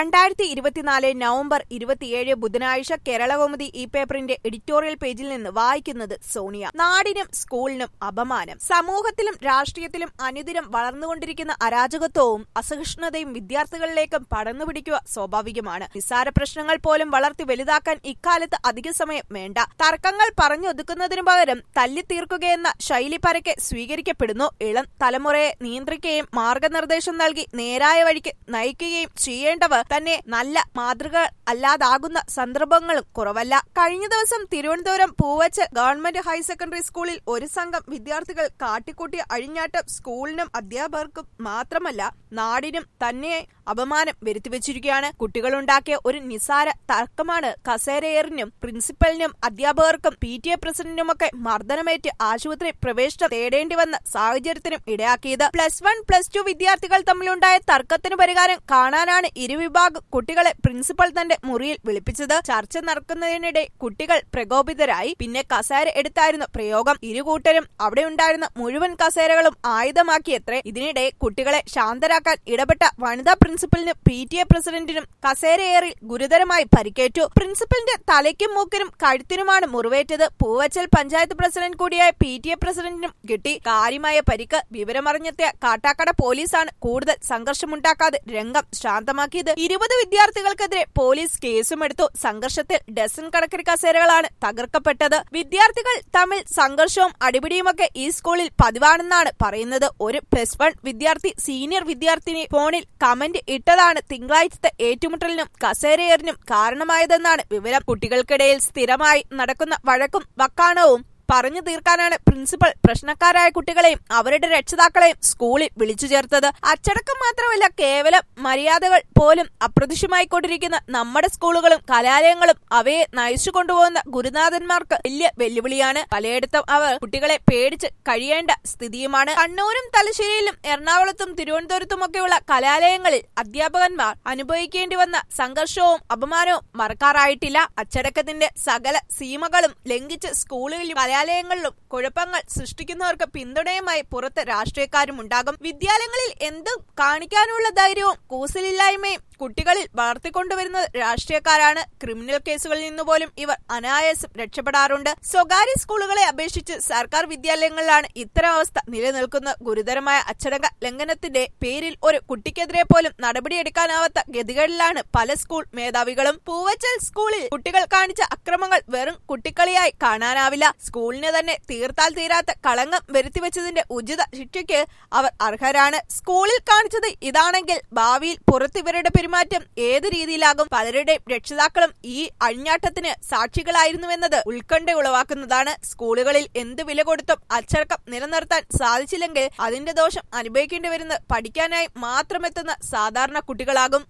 രണ്ടായിരത്തി ഇരുപത്തിനാല് നവംബർ ഇരുപത്തിയേഴ് ബുധനാഴ്ച കേരളകൗമുദി ഈ പേപ്പറിന്റെ എഡിറ്റോറിയൽ പേജിൽ നിന്ന് വായിക്കുന്നത് സോണിയ നാടിനും സ്കൂളിനും അപമാനം സമൂഹത്തിലും രാഷ്ട്രീയത്തിലും അനുദിനം വളർന്നുകൊണ്ടിരിക്കുന്ന അരാജകത്വവും അസഹിഷ്ണുതയും വിദ്യാർത്ഥികളിലേക്കും പടർന്നുപിടിക്കുക സ്വാഭാവികമാണ് നിസ്സാര പ്രശ്നങ്ങൾ പോലും വളർത്തി വലുതാക്കാൻ ഇക്കാലത്ത് അധിക സമയം വേണ്ട തർക്കങ്ങൾ പറഞ്ഞൊതുക്കുന്നതിനു പകരം തല്ലിത്തീർക്കുകയെന്ന ശൈലി പരക്കെ സ്വീകരിക്കപ്പെടുന്നു ഇളം തലമുറയെ നിയന്ത്രിക്കുകയും മാർഗനിർദ്ദേശം നൽകി നേരായ വഴിക്ക് നയിക്കുകയും ചെയ്യേണ്ടവർ തന്നെ നല്ല മാതൃക അല്ലാതാകുന്ന സന്ദർഭങ്ങളും കുറവല്ല കഴിഞ്ഞ ദിവസം Thiruvananthapuram Poovachal government higher secondary സ്കൂളിൽ ഒരു സംഘം വിദ്യാർത്ഥികൾ കാട്ടിക്കൂട്ടിയ അഴിഞ്ഞാട്ടം സ്കൂളിനും അധ്യാപകർക്കും മാത്രമല്ല നാടിനും തന്നെ അപമാനം വരുത്തിവെച്ചിരിക്കുകയാണ് കുട്ടികളുണ്ടാക്കിയ ഒരു നിസാര തർക്കമാണ് കസേരയേറിനും പ്രിൻസിപ്പലിനും അധ്യാപകർക്കും പി ടി എ പ്രസിഡന്റിനുമൊക്കെ മർദ്ദനമേറ്റ് ആശുപത്രി പ്രവേശനം തേടേണ്ടി വന്ന സാഹചര്യത്തിനും ഇടയാക്കിയത് പ്ലസ് വൺ പ്ലസ് ടു വിദ്യാർത്ഥികൾ തമ്മിലുണ്ടായ തർക്കത്തിന് പരിഹാരം കാണാനാണ് ഇരുവിഭാഗം കുട്ടികളെ പ്രിൻസിപ്പൽ തന്റെ മുറിയിൽ വിളിപ്പിച്ചത് ചർച്ച നടക്കുന്നതിനിടെ കുട്ടികൾ പ്രകോപിതരായി പിന്നെ കസേര എടുത്തായിരുന്നു പ്രയോഗം ഇരുകൂട്ടരും അവിടെ ഉണ്ടായിരുന്ന മുഴുവൻ കസേരകളും ആയുധമാക്കിയത്രേ ഇതിനിടെ കുട്ടികളെ ശാന്തരാക്കാൻ ഇടപെട്ട വനിതാ പ്രിൻസിപ്പലിനും പി ടി എ പ്രസിഡന്റിനും കസേരയേറി ഗുരുതരമായി പരിക്കേറ്റു പ്രിൻസിപ്പലിന്റെ തലയ്ക്കും മൂക്കിനും കഴുത്തിനുമാണ് മുറിവേറ്റത് പൂവച്ചൽ പഞ്ചായത്ത് പ്രസിഡന്റ് കൂടിയായ പി ടി എ പ്രസിഡന്റിനും കിട്ടി കാര്യമായ പരിക്ക് വിവരമറിഞ്ഞെത്തിയ കാട്ടാക്കട പോലീസാണ് കൂടുതൽ സംഘർഷമുണ്ടാക്കാതെ രംഗം ശാന്തമാക്കിയത് ഇരുപത് വിദ്യാർത്ഥികൾക്കെതിരെ പോലീസ് കേസുമെടുത്തു സംഘർഷത്തിൽ ഡസൻ കണക്കിന് കസേരകളാണ് തകർക്കപ്പെട്ടത് വിദ്യാർത്ഥികൾ തമ്മിൽ സംഘർഷവും അടിപിടിയുമൊക്കെ ഈ സ്കൂളിൽ പതിവാണെന്നാണ് പറയുന്നത് ഒരു പ്ലസ് വൺ വിദ്യാർത്ഥി സീനിയർ വിദ്യാർത്ഥിനി ഫോണിൽ കമന്റ് ഇട്ടതാണ് തിങ്കളാഴ്ചത്തെ ഏറ്റുമുട്ടലിനും കസേരയേറിനും കാരണമായതെന്നാണ് വിവരം കുട്ടികൾക്കിടയിൽ സ്ഥിരമായി നടക്കുന്ന വഴക്കും വക്കാണവും പറഞ്ഞു തീർക്കാനാണ് പ്രിൻസിപ്പൽ പ്രശ്നക്കാരായ കുട്ടികളെയും അവരുടെ രക്ഷിതാക്കളെയും സ്കൂളിൽ വിളിച്ചു ചേർത്തത് അച്ചടക്കം മാത്രമല്ല കേവലം മര്യാദകൾ പോലും അപ്രത്യക്ഷമായിക്കൊണ്ടിരിക്കുന്ന നമ്മുടെ സ്കൂളുകളും കലാലയങ്ങളും അവയെ നയിച്ചു കൊണ്ടുപോകുന്ന ഗുരുനാഥന്മാർക്ക് വലിയ വെല്ലുവിളിയാണ് പലയിടത്തും അവർ കുട്ടികളെ പേടിച്ച് കഴിയേണ്ട സ്ഥിതിയുമാണ് കണ്ണൂരും തലശ്ശേരിയിലും എറണാകുളത്തും തിരുവനന്തപുരത്തുമൊക്കെയുള്ള കലാലയങ്ങളിൽ അധ്യാപകന്മാർ അനുഭവിക്കേണ്ടി വന്ന സംഘർഷവും അപമാനവും മറക്കാറായിട്ടില്ല അച്ചടക്കത്തിന്റെ സകല സീമകളും ലംഘിച്ച് സ്കൂളുകളിലും കലാലയങ്ങളിലും കുഴപ്പങ്ങൾ സൃഷ്ടിക്കുന്നവർക്ക് പിന്തുണയുമായി പുറത്ത് രാഷ്ട്രീയക്കാരും ഉണ്ടാകും വിദ്യാലയങ്ങളിൽ എന്തും കാണിക്കാനുള്ള ധൈര്യവും കൂസലില്ലായ്മയും കുട്ടികളിൽ വളർത്തിക്കൊണ്ടുവരുന്നത് രാഷ്ട്രീയക്കാരാണ് ക്രിമിനൽ കേസുകളിൽ നിന്ന് പോലും ഇവർ അനായാസം രക്ഷപ്പെടാറുണ്ട് സ്വകാര്യ സ്കൂളുകളെ അപേക്ഷിച്ച് സർക്കാർ വിദ്യാലയങ്ങളിലാണ് ഇത്തരം അവസ്ഥ നിലനിൽക്കുന്ന ഗുരുതരമായ അച്ചടക്ക ലംഘനത്തിന്റെ പേരിൽ ഒരു കുട്ടിക്കെതിരെ പോലും നടപടിയെടുക്കാനാവാത്ത ഗതികളിലാണ് പല സ്കൂൾ മേധാവികളും പൂവച്ചൽ സ്കൂളിൽ കുട്ടികൾ കാണിച്ച അക്രമങ്ങൾ വെറും കുട്ടിക്കളിയായി കാണാനാവില്ല സ്കൂളിന് തന്നെ തീർത്താൽ തീരാത്ത കളങ്കം വരുത്തിവെച്ചതിന്റെ ഉചിത ശിക്ഷയ്ക്ക് അവർ അർഹരാണ് സ്കൂളിൽ കാണിച്ചത് ഇതാണെങ്കിൽ ഭാവിയിൽ പുറത്ത് ഇവരുടെ പെരുമാറ്റം ഏത് രീതിയിലാകും പലരുടെയും രക്ഷിതാക്കളും ഈ അഴിഞ്ഞാട്ടത്തിന് സാക്ഷികളായിരുന്നുവെന്നത് ഉത്കണ്ഠ ഉളവാക്കുന്നതാണ് സ്കൂളുകളിൽ എന്ത് വില കൊടുത്തും അച്ചടക്കം നിലനിർത്താൻ സാധിച്ചില്ലെങ്കിൽ അതിന്റെ ദോഷം അനുഭവിക്കേണ്ടി വരുന്നത് പഠിക്കാനായി മാത്രമെത്തുന്ന സാധാരണ കുട്ടികളാകും